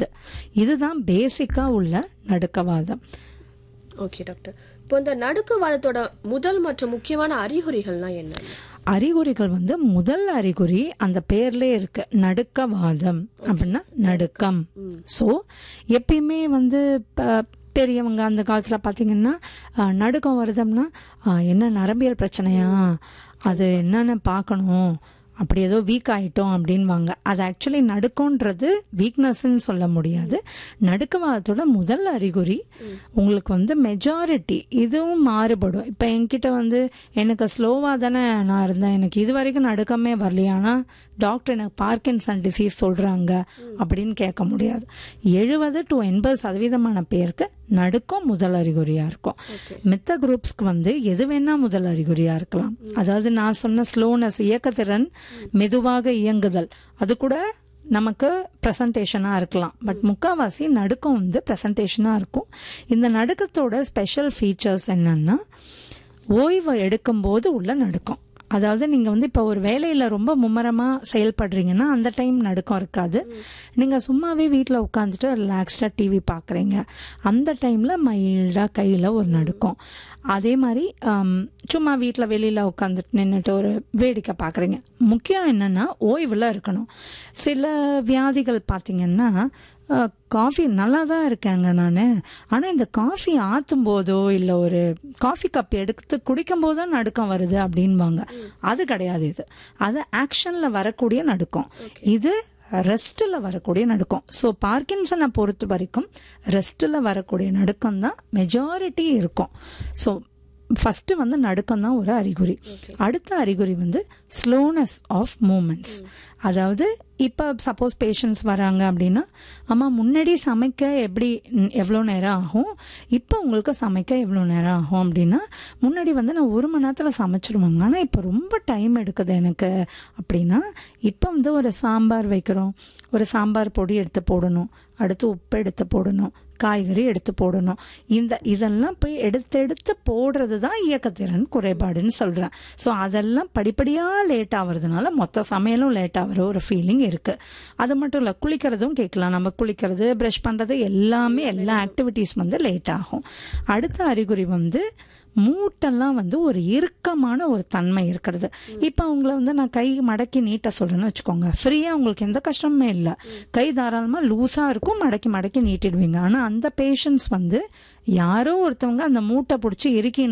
முடியாது இதுதான் பேசிக்கா உள்ள நடுக்கவாதம் ஓகே டாக்டர் இப்போ இந்த நடுக்குவாதத்தோட முதல் மற்றும் முக்கியமான அறிகுறிகள்லாம் என்ன அறிகுறிகள் வந்து முதல் அறிகுறி அந்த பேர்லே இருக்கு நடுக்கவாதம் அப்படின்னா நடுக்கம் ஸோ எப்பயுமே வந்து ப- பெரியவங்க அந்த காலத்துல பாத்தீங்கன்னா அஹ், நடுக்கம் வருதுன்னா அஹ், என்ன நரம்பியல் பிரச்சனையா அது என்னன்னு பார்க்கணும் அப்படி ஏதோ வீக் ஆயிட்டோம் அப்படின்வாங்க அது ஆக்சுவலி நடுக்கம்ன்றது வீக்னஸ்ன்னு சொல்ல முடியாது நடுக்கவாதத்தோட முதல் அறிகுறி உங்களுக்கு வந்து மெஜாரிட்டி இதுவும் மாறுபடும் இப்போ என்கிட்ட வந்து எனக்கு ஸ்லோவாக தானே நான் இருந்தேன் எனக்கு இது வரைக்கும் நடுக்கமே வரலையா ஆனால் டாக்டர் எனக்கு பார்க்கின்சன் டிசீஸ் சொல்கிறாங்க அப்படின்னு கேட்க முடியாது எழுபது டு எண்பது சதவீதமான பேருக்கு நடுக்கம் முதல் அறிகுறியாக இருக்கும் மித்த குரூப்ஸ்க்கு வந்து எது வேணா முதல் அறிகுறியாக இருக்கலாம் அதாவது நான் சொன்ன ஸ்லோனஸ் இயக்கத்திறன் மெதுவாக இயங்குதல் அது கூட நமக்கு ப்ரெசன்டேஷனாக இருக்கலாம் பட் முக்கால்வாசி நடுக்கம் வந்து ப்ரெசன்டேஷனாக இருக்கும் இந்த நடுக்கத்தோட ஸ்பெஷல் ஃபீச்சர்ஸ் என்னன்னா ஓய்வு எடுக்கும்போது உள்ள நடுக்கம் அதாவது நீங்கள் வந்து இப்போ ஒரு வேலையில் ரொம்ப மும்மரமாக செயல்படுறீங்கன்னா அந்த டைம் நடுக்கம் இருக்காது நீங்கள் சும்மாவே வீட்டில் உட்காந்துட்டு ரிலாக்ஸ்டாக டிவி பார்க்குறீங்க அந்த டைமில் மைல்டாக கையில் ஒரு நடுக்கம் அதே மாதிரி ஆம், சும்மா வீட்டில் வெளியில் உட்காந்துட்டு நின்றுட்டு ஒரு வேடிக்கை பார்க்குறீங்க முக்கியம் என்னென்னா ஓய்வில் இருக்கணும் சில வியாதிகள் பார்த்தீங்கன்னா காஃபி நல்லா தான் இருக்கேங்க நான் ஆனால் இந்த காஃபி ஆற்றும் போதோ இல்லை ஒரு காஃபி கப் எடுத்து குடிக்கும் போதோ நடுக்கம் வருது அப்படின்வாங்க அது கிடையாது இது அது ஆக்ஷனில் வரக்கூடிய நடுக்கம் இது ரெஸ்ட்டில் வரக்கூடிய நடுக்கம் ஸோ பார்க்கின்சனை பொறுத்த வரைக்கும் ரெஸ்ட்டில் வரக்கூடிய நடுக்கம் தான் மெஜாரிட்டி இருக்கும் ஸோ ஃபஸ்ட்டு வந்து நடுக்கம் தான் ஒரு அறிகுறி அடுத்த அறிகுறி வந்து ஸ்லோனஸ் ஆஃப் மூமெண்ட்ஸ் அதாவது இப்போ சப்போஸ் பேஷண்ட்ஸ் வராங்க அப்படின்னா அம்மா முன்னாடி சமைக்க எப்படி ம், எவ்வளோ நேரம் ஆகும் இப்போ உங்களுக்கு சமைக்க எவ்வளோ நேரம் ஆகும் அப்படின்னா முன்னாடி வந்து நான் ஒரு மணி நேரத்தில் சமைச்சிருவாங்க ஆனால் இப்போ ரொம்ப டைம் எடுக்குது எனக்கு அப்படின்னா இப்போ வந்து ஒரு சாம்பார் வைக்கிறோம் ஒரு சாம்பார் பொடி எடுத்து போடணும் அடுத்து உப்பு எடுத்து போடணும் காய்கறி எடுத்து போடணும் இந்த இதெல்லாம் போய் எடுத்து எடுத்து போடுறது தான் இயக்கத்திறன் குறைபாடுன்னு சொல்கிறேன் ஸோ அதெல்லாம் படிப்படியாக லேட் ஆகுறதுனால மொத்த சமையலும் லேட் ஆகிற ஒரு ஃபீலிங் இருக்குது அது மட்டும் இல்லை குளிக்கிறதும் கேட்கலாம் நம்ம குளிக்கிறது ப்ரஷ் பண்ணுறது எல்லாமே எல்லா ஆக்டிவிட்டீஸ் வந்து லேட் ஆகும் அடுத்த அறிகுறி வந்து மூட்டெல்லாம் வந்து ஒரு இறுக்கமான ஒரு தன்மை இருக்கிறது இப்போ அவங்கள வந்து நான் கை மடக்கி நீட்ட சொல்றேன்னு வச்சுக்கோங்க ஃப்ரீயாக உங்களுக்கு எந்த கஷ்டமுமே இல்லை கை தாராளமாக லூஸாக இருக்கும் மடக்கி மடக்கி நீட்டிடுவீங்க ஆனால் அந்த பேஷண்ட்ஸ் வந்து யாரோ ஒருத்தவங்க அந்த மூட்டை பிடிச்சி இறுக்கி